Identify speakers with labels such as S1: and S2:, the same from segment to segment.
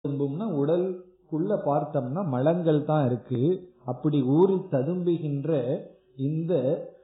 S1: ததும்பும்னா உடலுக்குள்ள பார்த்தோம்னா மலங்கள் தான் இருக்கு அப்படி ஊறி ததும்புகின்ற இந்த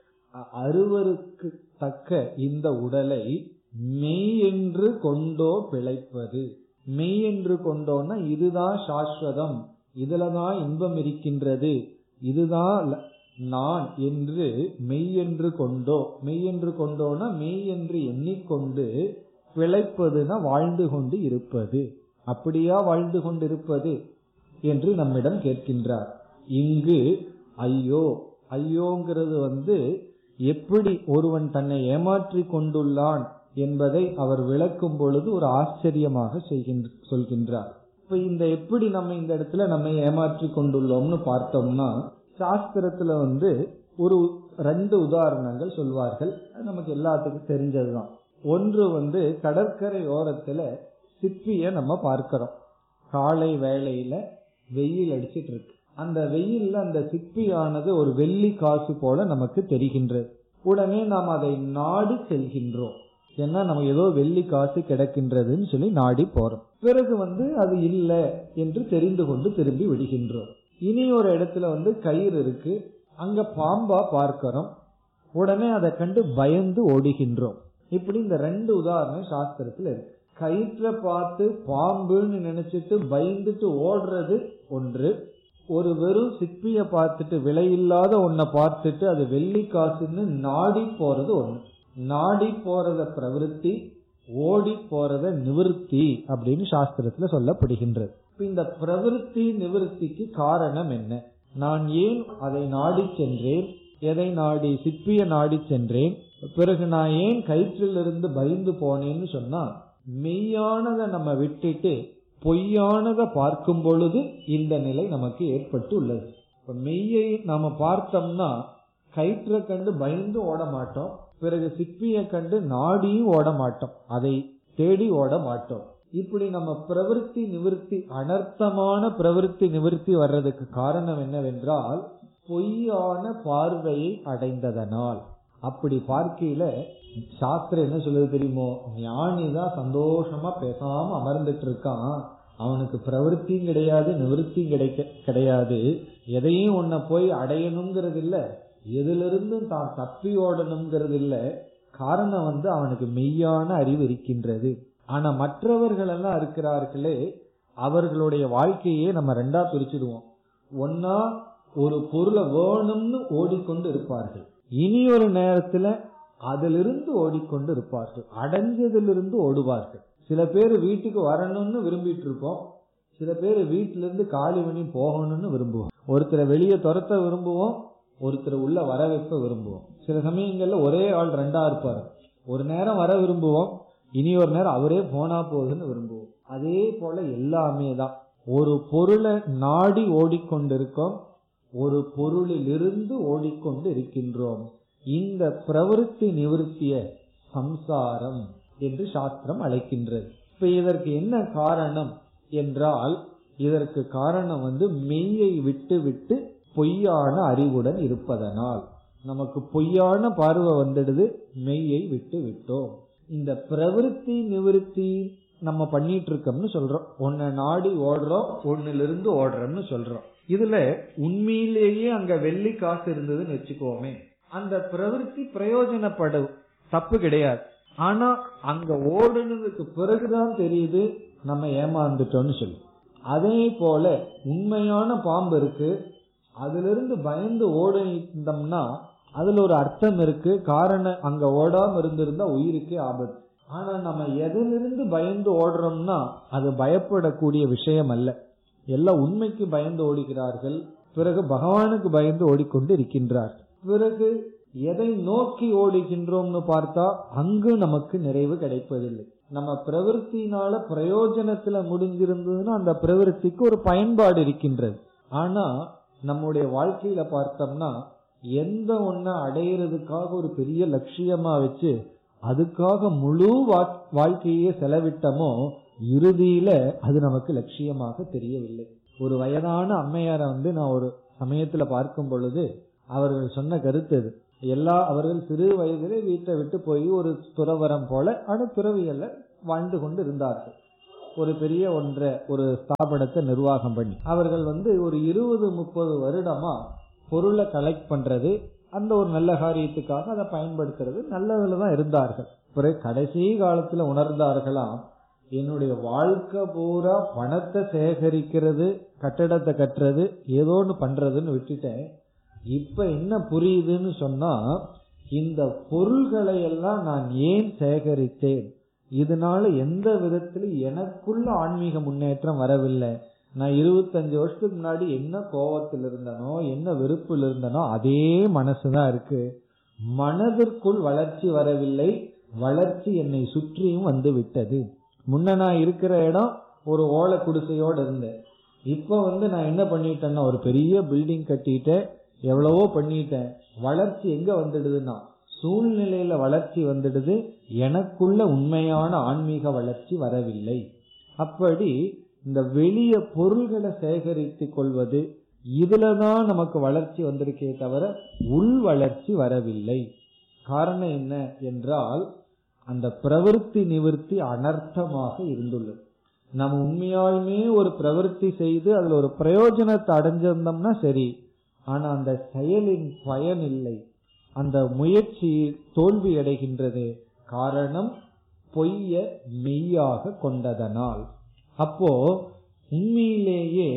S1: அறுவருக்கு தக்க இந்த உடலை மெய் என்று கொண்டோ பிழைப்பது மெய் என்று கொண்டோன்னா இதுதான் சாஸ்வதம் இதுலதான் இன்பம் இருக்கின்றது இதுதான் நான் என்று மெய் என்று கொண்டோ மெய் என்று கொண்டோனா மெய் என்று எண்ணிக்கொண்டு பிழைப்பதுனா வாழ்ந்து கொண்டு இருப்பது அப்படியா வாழ்ந்து கொண்டிருப்பது என்று நம்மிடம் கேட்கின்றார் இங்கு ஐயோ ஐயோங்கிறது வந்து எப்படி ஒருவன் தன்னை ஏமாற்றி கொண்டுள்ளான் என்பதை அவர் விளக்கும் பொழுது ஒரு ஆச்சரியமாக சொல்கின்றார் இப்ப இந்த எப்படி நம்ம இந்த இடத்துல நம்ம ஏமாற்றி கொண்டுள்ளோம்னு பார்த்தோம்னா சாஸ்திரத்துல வந்து ஒரு ரெண்டு உதாரணங்கள் சொல்வார்கள் நமக்கு எல்லாத்துக்கும் தெரிஞ்சதுதான் ஒன்று வந்து கடற்கரை ஓரத்துல சிப்பிய நம்ம பார்க்கிறோம் காலை வேளையில வெயில் அடிச்சிட்டு இருக்கு அந்த வெயில்ல அந்த சிப்பியானது ஒரு வெள்ளி காசு போல நமக்கு தெரிகின்றது உடனே நாம் அதை நாடி செல்கின்றோம் ஏன்னா நம்ம ஏதோ வெள்ளி காசு கிடக்கின்றதுன்னு சொல்லி நாடி போறோம் பிறகு வந்து அது இல்லை என்று தெரிந்து கொண்டு திரும்பி விடுகின்றோம் இனி ஒரு இடத்துல வந்து கயிறு இருக்கு அங்க பாம்பா பார்க்கிறோம் உடனே அதை கண்டு பயந்து ஓடுகின்றோம் இப்படி இந்த ரெண்டு உதாரணம் சாஸ்திரத்துல இருக்கு கயிற்ற பார்த்து பாம்புன்னு நினைச்சிட்டு பயந்துட்டு ஓடுறது ஒன்று ஒரு வெறும் சிப்பிய பார்த்துட்டு விலையில்லாத ஒன்ன பார்த்துட்டு அது வெள்ளி காசுன்னு நாடி போறது ஒண்ணு நாடி போறத பிரவருத்தி ஓடி போறத நிவர்த்தி அப்படின்னு சாஸ்திரத்துல சொல்லப்படுகின்றது இந்த பிரவருத்தி நிவர்த்திக்கு காரணம் என்ன நான் ஏன் அதை நாடி சென்றேன் எதை நாடி சிப்பிய நாடி சென்றேன் பிறகு நான் ஏன் கயிற்றிலிருந்து பயந்து போனேன்னு சொன்னா மெய்யானதை நம்ம விட்டுட்டு பொய்யானதை பார்க்கும் பொழுது இந்த நிலை நமக்கு ஏற்பட்டு உள்ளது இப்ப மெய்யை நாம பார்த்தோம்னா கயிற்றை கண்டு பயந்து ஓட மாட்டோம் பிறகு சிப்பியை கண்டு நாடியும் ஓட மாட்டோம் அதை தேடி ஓட மாட்டோம் இப்படி நம்ம பிரவருத்தி நிவர்த்தி அனர்த்தமான பிரவருத்தி நிவர்த்தி வர்றதுக்கு காரணம் என்னவென்றால் பொய்யான பார்வையை அடைந்ததனால் அப்படி பார்க்கையில சாஸ்திரம் என்ன சொல்லுது தெரியுமோ ஞானிதான் சந்தோஷமா பேசாம அமர்ந்துட்டு இருக்கான் அவனுக்கு பிரவருத்தியும் கிடையாது நிவர்த்தியும் கிடைக்க கிடையாது எதையும் உன்னை போய் அடையணுங்கிறது இல்ல எதிலிருந்தும் தான் தப்பி ஓடணுங்கிறது இல்ல காரணம் வந்து அவனுக்கு மெய்யான அறிவு இருக்கின்றது ஆனா மற்றவர்கள் எல்லாம் இருக்கிறார்களே அவர்களுடைய வாழ்க்கையே நம்ம ரெண்டா பிரிச்சிடுவோம் ஒன்னா ஒரு பொருளை வேணும்னு ஓடிக்கொண்டு இருப்பார்கள் இனி ஒரு நேரத்துல அதிலிருந்து ஓடிக்கொண்டு இருப்பார்கள் அடைஞ்சதிலிருந்து ஓடுவார்கள் சில பேர் வீட்டுக்கு வரணும்னு விரும்பிட்டு இருப்போம் சில பேர் வீட்டிலிருந்து காலி பண்ணி போகணும்னு விரும்புவோம் ஒருத்தரை வெளியே துரத்த விரும்புவோம் ஒருத்தர் உள்ள வர வைப்ப விரும்புவோம் சில சமயங்கள்ல ஒரே ஆள் ரெண்டா இருப்பாரு ஒரு நேரம் வர விரும்புவோம் இனி ஒரு நேரம் அவரே போனா போகுதுன்னு விரும்புவோம் அதே போல எல்லாமே தான் ஒரு பொருளை நாடி ஓடிக்கொண்டிருக்கோம் ஒரு பொருளிலிருந்து ஓடிக்கொண்டு இருக்கின்றோம் இந்த பிரவருத்தி நிவர்த்திய சம்சாரம் என்று சாஸ்திரம் அழைக்கின்றது இப்ப இதற்கு என்ன காரணம் என்றால் இதற்கு காரணம் வந்து மெய்யை விட்டு விட்டு பொய்யான அறிவுடன் இருப்பதனால் நமக்கு பொய்யான பார்வை வந்துடுது மெய்யை விட்டு விட்டோம் இந்த பிரவருத்தி நிவர்த்தி நம்ம பண்ணிட்டு இருக்கோம்னு சொல்றோம் ஒன்ன நாடி ஓடுறோம் ஒன்னிலிருந்து ஓடுறோம்னு சொல்றோம் இதுல உண்மையிலேயே அங்க வெள்ளி காசு இருந்ததுன்னு வச்சுக்கோமே அந்த பிரவருத்தி பிரயோஜனப்படும் தப்பு கிடையாது ஆனா அங்க ஓடுனதுக்கு பிறகுதான் தெரியுது நம்ம ஏமாந்துட்டோம்னு சொல்லி அதே போல உண்மையான பாம்பு இருக்கு அதுல இருந்து பயந்து ஓடிந்தோம்னா அதுல ஒரு அர்த்தம் இருக்கு காரணம் அங்க ஓடாம இருந்திருந்தா உயிருக்கே ஆபத்து ஆனா நம்ம எதிலிருந்து பயந்து ஓடுறோம்னா அது பயப்படக்கூடிய விஷயம் அல்ல எல்லாம் உண்மைக்கு பயந்து ஓடுகிறார்கள் பிறகு பகவானுக்கு பயந்து ஓடிக்கொண்டு இருக்கின்றார் பிறகு எதை நோக்கி ஓடுகின்றோம்னு பார்த்தா அங்கு நமக்கு நிறைவு கிடைப்பதில்லை நம்ம பிரவருத்தினால பிரயோஜனத்துல முடிஞ்சிருந்ததுன்னா அந்த பிரவருத்திக்கு ஒரு பயன்பாடு இருக்கின்றது ஆனா நம்முடைய வாழ்க்கையில பார்த்தோம்னா எந்த ஒன்ன அடையிறதுக்காக ஒரு பெரிய லட்சியமா வச்சு அதுக்காக முழு வாழ்க்கையே செலவிட்டமோ இறுதியில அது நமக்கு லட்சியமாக தெரியவில்லை ஒரு வயதான அம்மையார வந்து நான் ஒரு சமயத்துல பார்க்கும் பொழுது அவர்கள் சொன்ன கருத்து அது எல்லா அவர்கள் சிறு வயதிலே வீட்டை விட்டு போய் ஒரு துறவரம் போல அணு துறவியல்ல வாழ்ந்து கொண்டு இருந்தார்கள் ஒரு பெரிய ஒன்றை ஒரு ஸ்தாபனத்தை நிர்வாகம் பண்ணி அவர்கள் வந்து ஒரு இருபது முப்பது வருடமா பொருளை கலெக்ட் பண்றது அந்த ஒரு நல்ல காரியத்துக்காக அதை பயன்படுத்துறது நல்லதுல தான் இருந்தார்கள் பிறகு கடைசி காலத்துல உணர்ந்தார்களாம் என்னுடைய வாழ்க்கை பூரா பணத்தை சேகரிக்கிறது கட்டடத்தை கட்டுறது ஏதோ ஒன்று பண்றதுன்னு விட்டுட்டேன் இப்ப என்ன புரியுதுன்னு சொன்னா இந்த பொருள்களை எல்லாம் நான் ஏன் சேகரித்தேன் இதனால எந்த விதத்திலும் எனக்குள்ள ஆன்மீக முன்னேற்றம் வரவில்லை நான் இருபத்தஞ்சு வருஷத்துக்கு முன்னாடி என்ன கோபத்தில் இருந்தனோ என்ன வெறுப்பில் இருந்தனோ அதே மனசுதான் இருக்கு மனதிற்குள் வளர்ச்சி வரவில்லை வளர்ச்சி என்னை சுற்றியும் வந்து விட்டது முன்ன நான் இருக்கிற இடம் ஒரு ஓலை குடிசையோடு இருந்தேன் இப்ப வந்து நான் என்ன பண்ணிட்டேன்னா ஒரு பெரிய பில்டிங் கட்டிட்டேன் எவ்வளவோ பண்ணிட்டேன் வளர்ச்சி எங்க வந்துடுதுன்னா சூழ்நிலையில வளர்ச்சி வந்துடுது எனக்குள்ள உண்மையான ஆன்மீக வளர்ச்சி வரவில்லை அப்படி இந்த வெளிய பொருள்களை சேகரித்துக் கொள்வது இதுலதான் நமக்கு வளர்ச்சி வந்திருக்கே தவிர உள் வளர்ச்சி வரவில்லை காரணம் என்ன என்றால் அந்த பிரவருத்தி நிவர்த்தி அனர்த்தமாக இருந்துள்ளது நம்ம உண்மையாலுமே ஒரு பிரவருத்தி செய்து அதுல ஒரு பிரயோஜனத்தை அடைஞ்சிருந்தோம்னா சரி ஆனா அந்த செயலின் பயன் இல்லை அந்த முயற்சி தோல்வி அடைகின்றது காரணம் பொய்ய மெய்யாக கொண்டதனால் அப்போ உண்மையிலேயே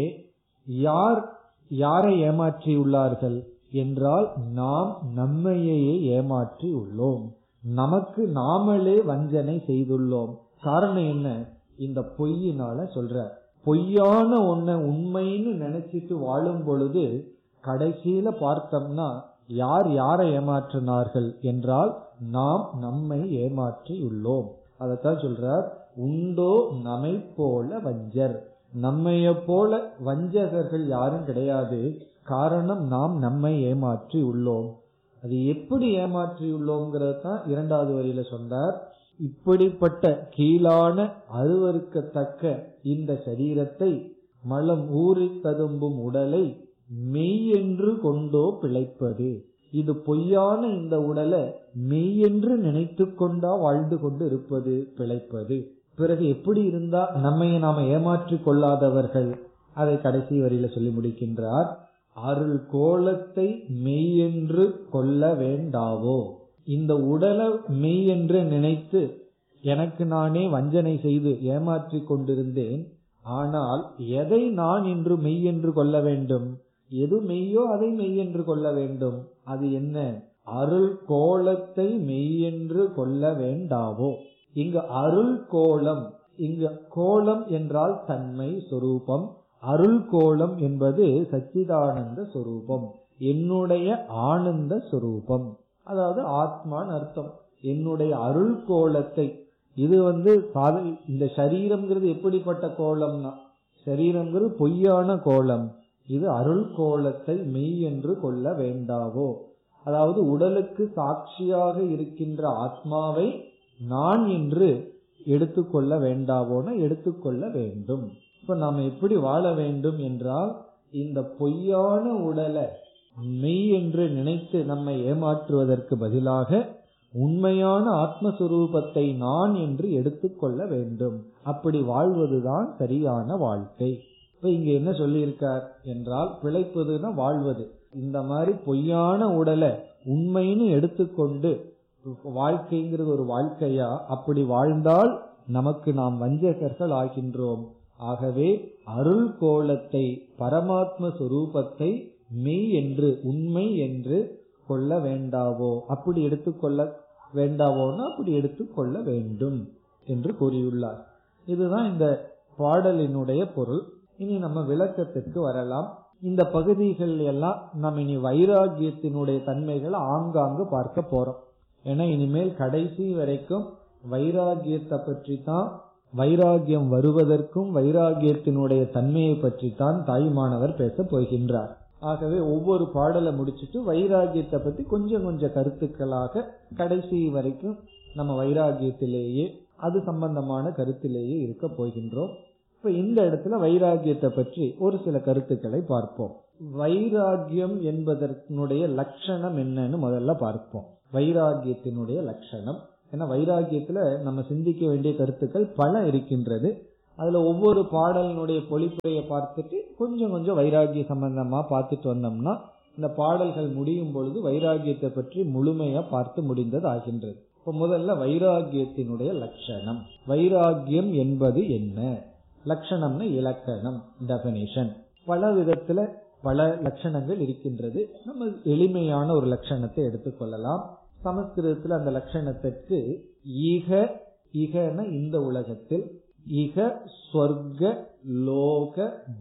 S1: யார் யாரை ஏமாற்றி உள்ளார்கள் என்றால் நாம் நம்மையே ஏமாற்றி உள்ளோம் நமக்கு நாமளே வஞ்சனை செய்துள்ளோம் காரணம் என்ன இந்த பொய்யினால சொல்ற பொய்யான ஒன்ன உண்மைன்னு நினைச்சிட்டு வாழும் பொழுது கடைசியில பார்த்தோம்னா யார் யாரை ஏமாற்றினார்கள் என்றால் நாம் நம்மை ஏமாற்றி உள்ளோம் அதைத்தான் சொல்றார் உண்டோ நம்மை போல வஞ்சர் நம்மைய போல வஞ்சகர்கள் யாரும் கிடையாது காரணம் நாம் நம்மை ஏமாற்றி உள்ளோம் அது எப்படி ஏமாற்றி உள்ளோங்கிறது தான் இரண்டாவது வரியில சொன்னார் இப்படிப்பட்ட கீழான அருவருக்கத்தக்க இந்த சரீரத்தை மலம் ஊறி ததும்பும் உடலை மெய் என்று கொண்டோ பிழைப்பது இது பொய்யான இந்த உடலை மெய் என்று நினைத்து கொண்டா வாழ்ந்து கொண்டு இருப்பது பிழைப்பது பிறகு எப்படி இருந்தா நம்மை நாம ஏமாற்றி கொள்ளாதவர்கள் அதை கடைசி வரியில சொல்லி முடிக்கின்றார் அருள் கோலத்தை மெய் என்று கொள்ள வேண்டாவோ இந்த உடலை மெய் என்று நினைத்து எனக்கு நானே வஞ்சனை செய்து ஏமாற்றி கொண்டிருந்தேன் ஆனால் எதை நான் இன்று மெய் என்று கொள்ள வேண்டும் எது மெய்யோ அதை மெய் என்று கொள்ள வேண்டும் அது என்ன அருள் கோலத்தை மெய் என்று கொள்ள வேண்டாவோ இங்கு அருள் கோலம் இங்கு கோலம் என்றால் தன்மை சொரூபம் அருள் கோலம் என்பது சச்சிதானந்த சொரூபம் என்னுடைய ஆனந்த சொரூபம் அதாவது ஆத்மான்னு அர்த்தம் என்னுடைய அருள் கோலத்தை இது வந்து இந்த சரீரம்ங்கிறது எப்படிப்பட்ட கோலம்னா சரீரம்ங்கிறது பொய்யான கோலம் இது அருள் கோலத்தை மெய் என்று கொள்ள வேண்டாவோ அதாவது உடலுக்கு சாட்சியாக இருக்கின்ற ஆத்மாவை நான் என்று எடுத்துக்கொள்ள வேண்டாவோன எடுத்துக்கொள்ள வேண்டும் இப்ப நாம எப்படி வாழ வேண்டும் என்றால் இந்த பொய்யான உடலை மெய் என்று நினைத்து நம்மை ஏமாற்றுவதற்கு பதிலாக உண்மையான ஆத்மஸ்வரூபத்தை நான் என்று எடுத்துக்கொள்ள வேண்டும் அப்படி வாழ்வதுதான் சரியான வாழ்க்கை இப்ப இங்க என்ன சொல்லியிருக்கார் என்றால் பிழைப்பதுன்னா வாழ்வது இந்த மாதிரி பொய்யான உடலை உண்மைன்னு எடுத்துக்கொண்டு வாழ்க்கைங்கிறது ஒரு வாழ்க்கையா அப்படி வாழ்ந்தால் நமக்கு நாம் வஞ்சகர்கள் ஆகின்றோம் ஆகவே அருள் கோலத்தை பரமாத்ம சுரூபத்தை மெய் என்று உண்மை என்று கொள்ள வேண்டாவோ அப்படி எடுத்துக்கொள்ள வேண்டாவோன்னா அப்படி எடுத்துக்கொள்ள வேண்டும் என்று கூறியுள்ளார் இதுதான் இந்த பாடலினுடைய பொருள் இனி நம்ம விளக்கத்திற்கு வரலாம் இந்த பகுதிகள் எல்லாம் நம்ம இனி வைராகியத்தினுடைய தன்மைகளை ஆங்காங்கு பார்க்க போறோம் ஏன்னா இனிமேல் கடைசி வரைக்கும் வைராகியத்தை பற்றி தான் வைராகியம் வருவதற்கும் வைராகியத்தினுடைய தன்மையை பற்றி தான் தாய்மானவர் பேச போகின்றார் ஆகவே ஒவ்வொரு பாடலை முடிச்சுட்டு வைராகியத்தை பத்தி கொஞ்சம் கொஞ்சம் கருத்துக்களாக கடைசி வரைக்கும் நம்ம வைராகியத்திலேயே அது சம்பந்தமான கருத்திலேயே இருக்க போகின்றோம் இப்ப இந்த இடத்துல வைராகியத்தை பற்றி ஒரு சில கருத்துக்களை பார்ப்போம் வைராகியம் என்பதனுடைய லட்சணம் என்னன்னு முதல்ல பார்ப்போம் வைராகியத்தினுடைய லட்சணம் ஏன்னா வைராகியத்துல நம்ம சிந்திக்க வேண்டிய கருத்துக்கள் பல இருக்கின்றது அதுல ஒவ்வொரு பாடலினுடைய பொழிப்புரையை பார்த்துட்டு கொஞ்சம் கொஞ்சம் வைராகிய சம்பந்தமா பார்த்துட்டு வந்தோம்னா இந்த பாடல்கள் முடியும் பொழுது வைராகியத்தை பற்றி முழுமையா பார்த்து முடிந்தது ஆகின்றது இப்ப முதல்ல வைராகியத்தினுடைய லட்சணம் வைராகியம் என்பது என்ன லட்சணம்னு இலக்கணம் டெபனிஷன் பல விதத்துல பல லட்சணங்கள் இருக்கின்றது நம்ம எளிமையான ஒரு லட்சணத்தை எடுத்துக்கொள்ளலாம் சமஸ்கிருதத்தில் அந்த லட்சணத்திற்கு ஈக இகன இந்த உலகத்தில் இக ஸ்வர்க லோக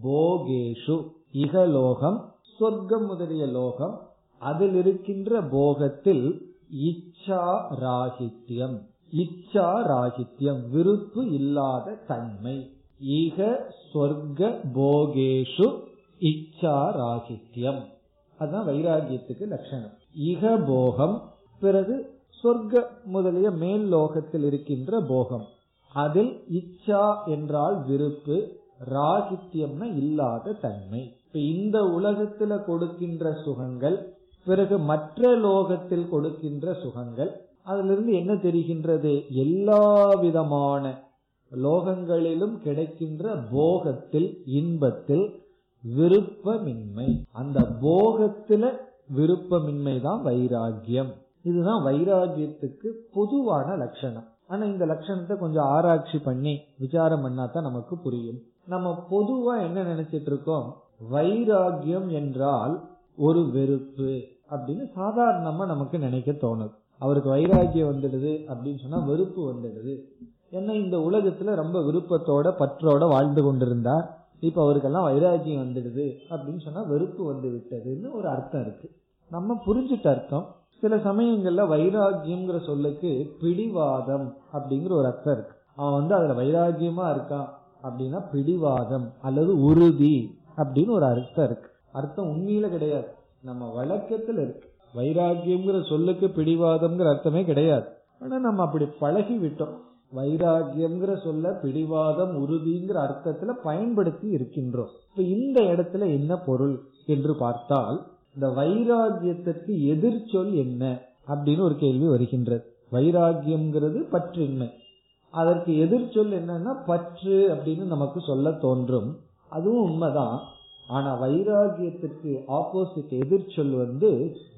S1: போகேஷு இகலோகம் சொர்க்கம் முதலிய லோகம் அதில் இருக்கின்ற போகத்தில் இச்சா ராகித்யம் இச்சா ராகித்யம் விருப்பு இல்லாத தன்மை ஈக சொர்க்க போகேஷு இச்சா ராகித்யம் அதுதான் வைராகியத்துக்கு லட்சணம் இக போகம் பிறகு சொர்க்க முதலிய மேல் லோகத்தில் இருக்கின்ற போகம் அதில் இச்சா என்றால் விருப்பு ராகித்யம்னா இல்லாத தன்மை இப்ப இந்த உலகத்துல கொடுக்கின்ற சுகங்கள் பிறகு மற்ற லோகத்தில் கொடுக்கின்ற சுகங்கள் அதிலிருந்து என்ன தெரிகின்றது எல்லா விதமான லோகங்களிலும் கிடைக்கின்ற போகத்தில் இன்பத்தில் விருப்பமின்மை அந்த போகத்துல விருப்பமின்மை தான் வைராகியம் இதுதான் வைராகியத்துக்கு பொதுவான லட்சணம் ஆனா இந்த லட்சணத்தை கொஞ்சம் ஆராய்ச்சி பண்ணி விசாரம் பண்ணா தான் நமக்கு புரியும் நம்ம பொதுவா என்ன நினைச்சிட்டு இருக்கோம் வைராகியம் என்றால் ஒரு வெறுப்பு அப்படின்னு சாதாரணமா நமக்கு நினைக்க தோணுது அவருக்கு வைராகியம் வந்துடுது அப்படின்னு சொன்னா வெறுப்பு வந்துடுது ஏன்னா இந்த உலகத்துல ரொம்ப விருப்பத்தோட பற்றோட வாழ்ந்து கொண்டிருந்தார் இப்ப அவருக்கெல்லாம் வைராகியம் வந்துடுது அப்படின்னு சொன்னா வெறுப்பு வந்து விட்டதுன்னு ஒரு அர்த்தம் இருக்கு நம்ம புரிஞ்சுட்ட அர்த்தம் சில சமயங்கள்ல வைராகியம்ங்கிற சொல்லுக்கு பிடிவாதம் அப்படிங்கிற ஒரு அர்த்தம் இருக்கு அவன் வந்து அதுல வைராகியமா இருக்கான் அப்படின்னா பிடிவாதம் அல்லது உறுதி அப்படின்னு ஒரு அர்த்தம் இருக்கு அர்த்தம் உண்மையில கிடையாது நம்ம வழக்கத்துல இருக்கு வைராகியம்ங்கிற சொல்லுக்கு பிடிவாதம்ங்கிற அர்த்தமே கிடையாது ஆனா நம்ம அப்படி பழகி விட்டோம் வைராகியம்ங்கிற சொல்ல பிடிவாதம் உறுதிங்கிற அர்த்தத்துல பயன்படுத்தி இருக்கின்றோம் இப்ப இந்த இடத்துல என்ன பொருள் என்று பார்த்தால் இந்த வைராகியத்திற்கு எதிர்ச்சொல் என்ன அப்படின்னு ஒரு கேள்வி வருகின்றது வைராகியம்ங்கிறது பற்றின்மை அதற்கு எதிர்ச்சொல் என்னன்னா பற்று அப்படின்னு நமக்கு சொல்ல தோன்றும் அதுவும் உண்மைதான் ஆனா வைராகியத்திற்கு ஆப்போசிட் எதிர்ச்சொல் வந்து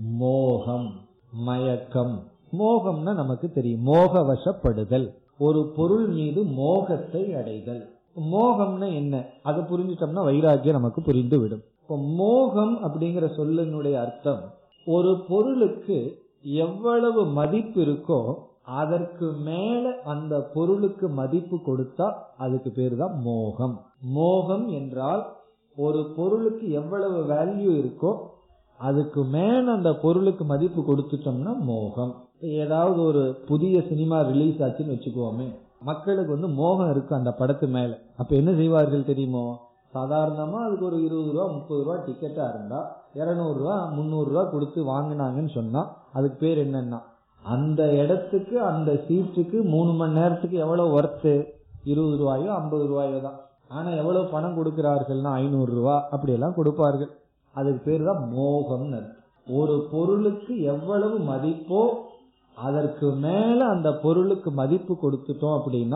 S1: மோகம் மயக்கம் மோகம்னா நமக்கு தெரியும் மோகவசப்படுதல் ஒரு பொருள் மீது மோகத்தை அடைதல் மோகம்னா என்ன அதை புரிஞ்சிட்டோம்னா வைராகியம் நமக்கு புரிந்து விடும் இப்ப மோகம் அப்படிங்கிற சொல்லினுடைய அர்த்தம் ஒரு பொருளுக்கு எவ்வளவு மதிப்பு இருக்கோ அதற்கு மேல அந்த பொருளுக்கு மதிப்பு கொடுத்தா அதுக்கு பேரு தான் மோகம் மோகம் என்றால் ஒரு பொருளுக்கு எவ்வளவு வேல்யூ இருக்கோ அதுக்கு மேல அந்த பொருளுக்கு மதிப்பு கொடுத்துட்டோம்னா மோகம் ஏதாவது ஒரு புதிய சினிமா ரிலீஸ் ஆச்சுன்னு வச்சுக்கோமே மக்களுக்கு வந்து மோகம் இருக்கு அந்த படத்து மேல அப்ப என்ன செய்வார்கள் தெரியுமோ சாதாரணமா அதுக்கு ஒரு இருபது ரூபா முப்பது ரூபா டிக்கெட்டா இருந்தா இருநூறு ரூபா முந்நூறு ரூபா கொடுத்து வாங்கினாங்கன்னு சொன்னா அதுக்கு பேர் என்னன்னா அந்த இடத்துக்கு அந்த சீட்டுக்கு மூணு மணி நேரத்துக்கு எவ்வளவு ஒர்த்து இருபது ரூபாயோ ஐம்பது ரூபாயோ தான் ஆனா எவ்வளவு பணம் கொடுக்கிறார்கள்னா ஐநூறு ரூபா அப்படி எல்லாம் கொடுப்பார்கள் அதுக்கு பேர் தான் மோகம்னு ஒரு பொருளுக்கு எவ்வளவு மதிப்போ அதற்கு மேல அந்த பொருளுக்கு மதிப்பு கொடுத்துட்டோம் அப்படின்னா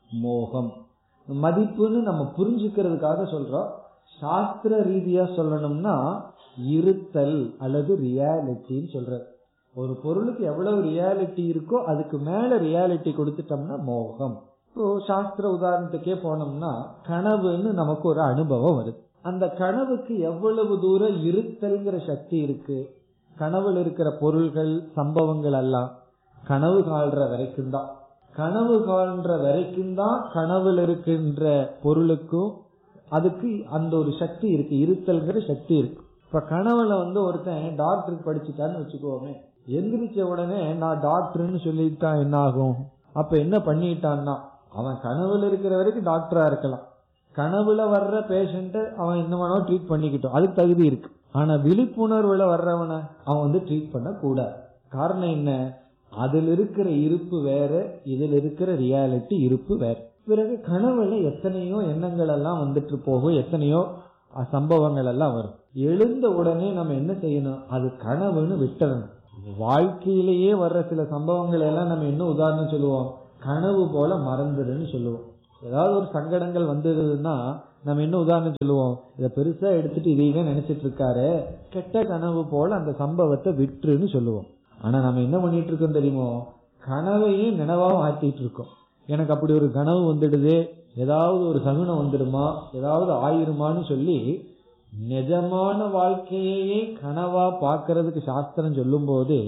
S1: மோகம் மதிப்புன்னு நம்ம புரிஞ்சுக்கிறதுக்காக சொல்றோம் சாஸ்திர ரீதியா சொல்லணும்னா இருத்தல் அல்லது ரியாலிட்டின்னு சொல்ற ஒரு பொருளுக்கு எவ்வளவு ரியாலிட்டி இருக்கோ அதுக்கு மேல ரியாலிட்டி கொடுத்துட்டோம்னா மோகம் இப்போ சாஸ்திர உதாரணத்துக்கே போனோம்னா கனவுன்னு நமக்கு ஒரு அனுபவம் வருது அந்த கனவுக்கு எவ்வளவு தூரம் இருத்தல்ங்கிற சக்தி இருக்கு கனவுல இருக்கிற பொருள்கள் சம்பவங்கள் எல்லாம் கனவு கால்ற வரைக்கும் தான் கனவு காண்ற வரைக்கும் தான் கனவுல இருக்கின்ற பொருளுக்கும் அதுக்கு அந்த ஒரு சக்தி இருக்கு இருத்தல்ங்கிற சக்தி இருக்கு இப்ப கனவுல வந்து ஒருத்தன் டாக்டருக்கு படிச்சுட்டான்னு வச்சுக்கோமே எந்திரிச்ச உடனே நான் டாக்டர்னு சொல்லிட்டா என்ன ஆகும் அப்ப என்ன பண்ணிட்டான்னா அவன் கனவுல இருக்கிற வரைக்கும் டாக்டரா இருக்கலாம் கனவுல வர்ற பேஷண்ட அவன் என்ன வேணா ட்ரீட் பண்ணிக்கிட்டோம் அதுக்கு தகுதி இருக்கு ஆனா விழிப்புணர்வுல வர்றவனை அவன் வந்து ட்ரீட் பண்ண கூடாது காரணம் என்ன அதில் இருக்கிற இருப்பு வேற இதில் இருக்கிற ரியாலிட்டி இருப்பு வேற பிறகு கனவுல எத்தனையோ எண்ணங்கள் எல்லாம் வந்துட்டு போகும் எத்தனையோ சம்பவங்கள் எல்லாம் வரும் எழுந்த உடனே நம்ம என்ன செய்யணும் அது கனவுன்னு விட்டுறணும் வாழ்க்கையிலேயே வர்ற சில சம்பவங்கள் எல்லாம் நம்ம என்ன உதாரணம் சொல்லுவோம் கனவு போல மறந்துடுன்னு சொல்லுவோம் ஏதாவது ஒரு சங்கடங்கள் வந்ததுன்னா நம்ம என்ன உதாரணம் சொல்லுவோம் இதை பெருசா எடுத்துட்டு இதையே நினைச்சிட்டு இருக்காரு கெட்ட கனவு போல அந்த சம்பவத்தை விட்டுருன்னு சொல்லுவோம் ஆனா நம்ம என்ன பண்ணிட்டு இருக்கோம் தெரியுமோ கனவையும் நினைவா மாத்திட்டு இருக்கோம் எனக்கு அப்படி ஒரு கனவு வந்துடுது ஏதாவது ஒரு சகுனம் வந்துடுமா ஏதாவது ஆயிருமான்னு சொல்லி நிஜமான வாழ்க்கையே கனவா பார்க்கறதுக்கு சாஸ்திரம் சொல்லும் போது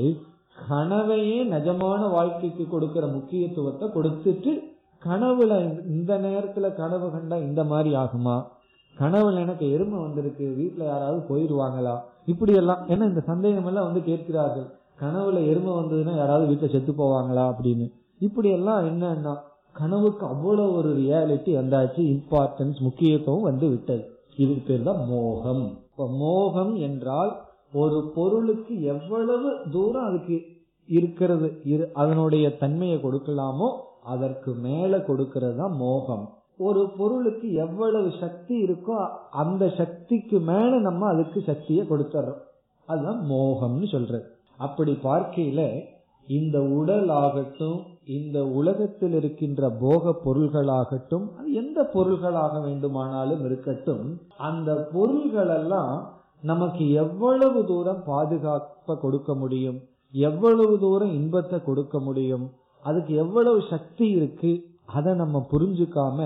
S1: கனவையே நிஜமான வாழ்க்கைக்கு கொடுக்கிற முக்கியத்துவத்தை கொடுத்துட்டு கனவுல இந்த நேரத்துல கனவு கண்டா இந்த மாதிரி ஆகுமா கனவுல எனக்கு எருமை வந்திருக்கு வீட்டுல யாராவது போயிருவாங்களா இப்படி எல்லாம் ஏன்னா இந்த சந்தேகம் எல்லாம் வந்து கேட்கிறார்கள் கனவுல எருமை வந்ததுன்னா யாராவது வீட்டுல செத்து போவாங்களா அப்படின்னு இப்படி எல்லாம் என்னன்னா கனவுக்கு அவ்வளவு ஒரு ரியாலிட்டி வந்தாச்சு இம்பார்ட்டன்ஸ் முக்கியத்துவம் வந்து விட்டது இதுக்கு பேர் தான் மோகம் இப்ப மோகம் என்றால் ஒரு பொருளுக்கு எவ்வளவு தூரம் அதுக்கு இருக்கிறது அதனுடைய தன்மையை கொடுக்கலாமோ அதற்கு மேல கொடுக்கிறது தான் மோகம் ஒரு பொருளுக்கு எவ்வளவு சக்தி இருக்கோ அந்த சக்திக்கு மேல நம்ம அதுக்கு சக்தியை கொடுத்துறோம் அதுதான் மோகம்னு சொல்றது அப்படி பார்க்கையில இந்த உடல் ஆகட்டும் இந்த உலகத்தில் இருக்கின்ற போக பொருள்களாகட்டும் அது எந்த பொருள்களாக வேண்டுமானாலும் இருக்கட்டும் அந்த பொருள்கள் எல்லாம் நமக்கு எவ்வளவு தூரம் பாதுகாப்ப கொடுக்க முடியும் எவ்வளவு தூரம் இன்பத்தை கொடுக்க முடியும் அதுக்கு எவ்வளவு சக்தி இருக்கு அதை நம்ம புரிஞ்சுக்காம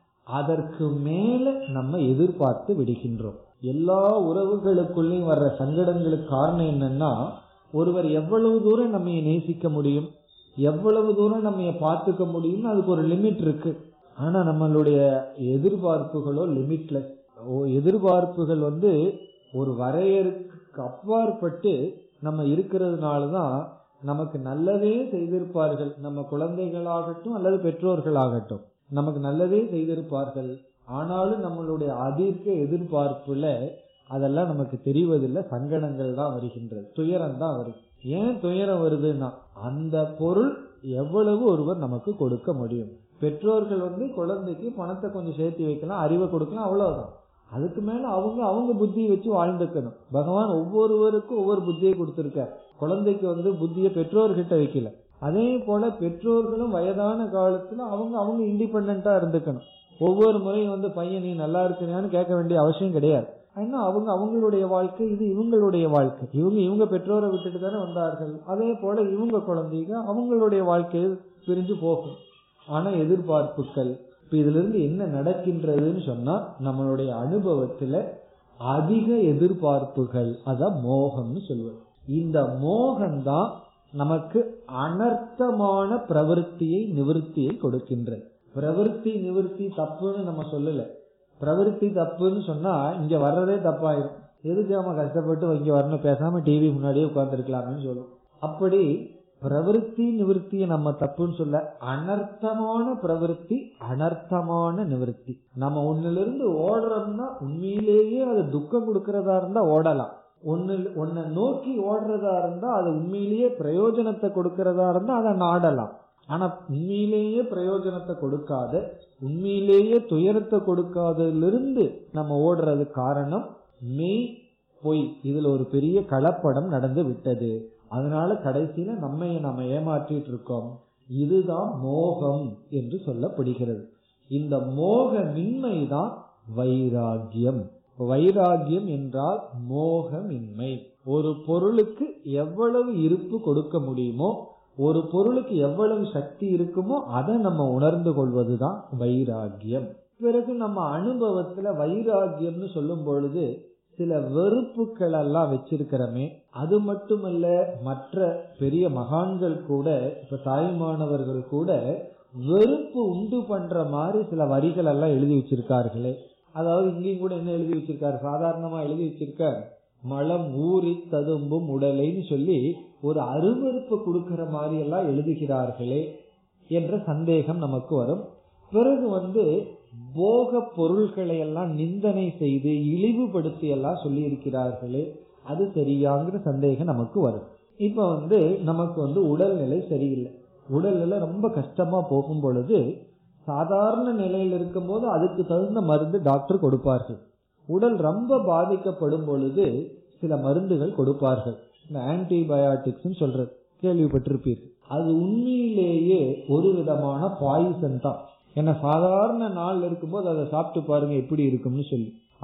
S1: அதற்கு மேல நம்ம எதிர்பார்த்து விடுகின்றோம் எல்லா உறவுகளுக்குள்ளேயும் வர்ற சங்கடங்களுக்கு காரணம் என்னன்னா ஒருவர் எவ்வளவு தூரம் நம்ம நேசிக்க முடியும் எவ்வளவு தூரம் நம்ம பார்த்துக்க முடியும்னு அதுக்கு ஒரு லிமிட் இருக்கு ஆனா நம்மளுடைய எதிர்பார்ப்புகளோ லிமிட்லெஸ் எதிர்பார்ப்புகள் வந்து ஒரு வரையறுக்கு அப்பாற்பட்டு நம்ம இருக்கிறதுனாலதான் நமக்கு நல்லதே செய்திருப்பார்கள் நம்ம குழந்தைகளாகட்டும் அல்லது பெற்றோர்களாகட்டும் நமக்கு நல்லதே செய்திருப்பார்கள் ஆனாலும் நம்மளுடைய அதிர்க்க எதிர்பார்ப்புல அதெல்லாம் நமக்கு தெரிவதில்லை சங்கடங்கள் தான் வருகின்றது துயரம் தான் வருது ஏன் துயரம் வருதுன்னா அந்த பொருள் எவ்வளவு ஒருவர் நமக்கு கொடுக்க முடியும் பெற்றோர்கள் வந்து குழந்தைக்கு பணத்தை கொஞ்சம் சேர்த்து வைக்கலாம் அறிவை கொடுக்கலாம் அவ்வளவுதான் அதுக்கு மேல அவங்க அவங்க புத்தியை வச்சு வாழ்ந்துக்கணும் பகவான் ஒவ்வொருவருக்கும் ஒவ்வொரு புத்தியை கொடுத்திருக்கார் குழந்தைக்கு வந்து புத்தியை பெற்றோர்கிட்ட வைக்கல அதே போல பெற்றோர்களும் வயதான காலத்துல அவங்க அவங்க இண்டிபெண்டா இருந்துக்கணும் ஒவ்வொரு முறையும் வந்து பையன் நீ நல்லா இருக்கிறியான்னு கேட்க வேண்டிய அவசியம் கிடையாது ஏன்னா அவங்க அவங்களுடைய வாழ்க்கை இது இவங்களுடைய வாழ்க்கை இவங்க இவங்க பெற்றோரை விட்டுட்டு தானே வந்தார்கள் அதே போல இவங்க குழந்தைங்க அவங்களுடைய வாழ்க்கையை பிரிஞ்சு போகும் ஆனா எதிர்பார்ப்புகள் இப்ப இதுல இருந்து என்ன நடக்கின்றதுன்னு சொன்னா நம்மளுடைய அனுபவத்துல அதிக எதிர்பார்ப்புகள் அதான் மோகம்னு சொல்வது இந்த மோகம்தான் நமக்கு அனர்த்தமான பிரவருத்தியை நிவர்த்தியை கொடுக்கின்றது பிரவருத்தி நிவர்த்தி தப்புன்னு நம்ம சொல்லல பிரவருத்தி தப்புன்னு சொன்னா இங்க வர்றதே தப்பாயிரும் எதுக்கு நம்ம கஷ்டப்பட்டு இங்க வரணும் பேசாம டிவி முன்னாடியே உட்கார்ந்துருக்கலாம்னு சொல்லும் அப்படி பிரவருத்தி நிவர்த்தியை நம்ம தப்புன்னு சொல்ல அனர்த்தமான பிரவருத்தி அனர்த்தமான நிவர்த்தி நம்ம ஒன்னுல இருந்து ஓடுறோம்னா உண்மையிலேயே அது துக்கம் கொடுக்கறதா இருந்தா ஓடலாம் ஒன்னு ஒன்ன நோக்கி ஓடுறதா இருந்தா அது உண்மையிலேயே பிரயோஜனத்தை கொடுக்கறதா இருந்தா அதை நாடலாம் ஆனா உண்மையிலேயே பிரயோஜனத்தை கொடுக்காத உண்மையிலேயே துயரத்தை கொடுக்காததிலிருந்து நம்ம ஓடுறது காரணம் மெய் பொய் இதுல ஒரு பெரிய கலப்படம் நடந்து விட்டது அதனால கடைசியில நம்ம நம்ம ஏமாற்றிட்டு இருக்கோம் இதுதான் மோகம் என்று சொல்லப்படுகிறது இந்த மோகமின்மை தான் வைராகியம் வைராகியம் என்றால் மோகமின்மை ஒரு பொருளுக்கு எவ்வளவு இருப்பு கொடுக்க முடியுமோ ஒரு பொருளுக்கு எவ்வளவு சக்தி இருக்குமோ அதை நம்ம உணர்ந்து கொள்வதுதான் வைராகியம் பிறகு நம்ம அனுபவத்துல வைராகியம்னு சொல்லும் பொழுது சில வெறுப்புகள் எல்லாம் வச்சிருக்கிறோமே அது மட்டுமல்ல மற்ற பெரிய மகான்கள் கூட இப்ப தாய்மானவர்கள் கூட வெறுப்பு உண்டு பண்ற மாதிரி சில வரிகள் எல்லாம் எழுதி வச்சிருக்கார்களே அதாவது இங்கேயும் கூட என்ன எழுதி வச்சிருக்காரு சாதாரணமா எழுதி வச்சிருக்கார் மலம் ஊறி ததும்பும் உடலைன்னு சொல்லி ஒரு அருவறுப்பு கொடுக்கிற மாதிரி எல்லாம் எழுதுகிறார்களே என்ற சந்தேகம் நமக்கு வரும் பிறகு வந்து போக பொருள்களை எல்லாம் நிந்தனை செய்து இழிவுபடுத்தி எல்லாம் சொல்லி இருக்கிறார்களே அது சரியாங்கிற சந்தேகம் நமக்கு வரும் இப்ப வந்து நமக்கு வந்து உடல்நிலை சரியில்லை உடல்நிலை ரொம்ப கஷ்டமா போகும் பொழுது சாதாரண நிலையில் இருக்கும் போது அதுக்கு தகுந்த மருந்து டாக்டர் கொடுப்பார்கள் உடல் ரொம்ப பாதிக்கப்படும் பொழுது சில மருந்துகள் கொடுப்பார்கள் இந்த ஆன்டிபயாட்டிக்ஸ் சொல்றது கேள்விப்பட்டிருப்பீர்கள் அது உண்மையிலேயே ஒரு விதமான பாய்சன் தான் ஏன்னா சாதாரண நாள் இருக்கும்போது அதை சாப்பிட்டு பாருங்க எப்படி இருக்கும்னு சொல்லி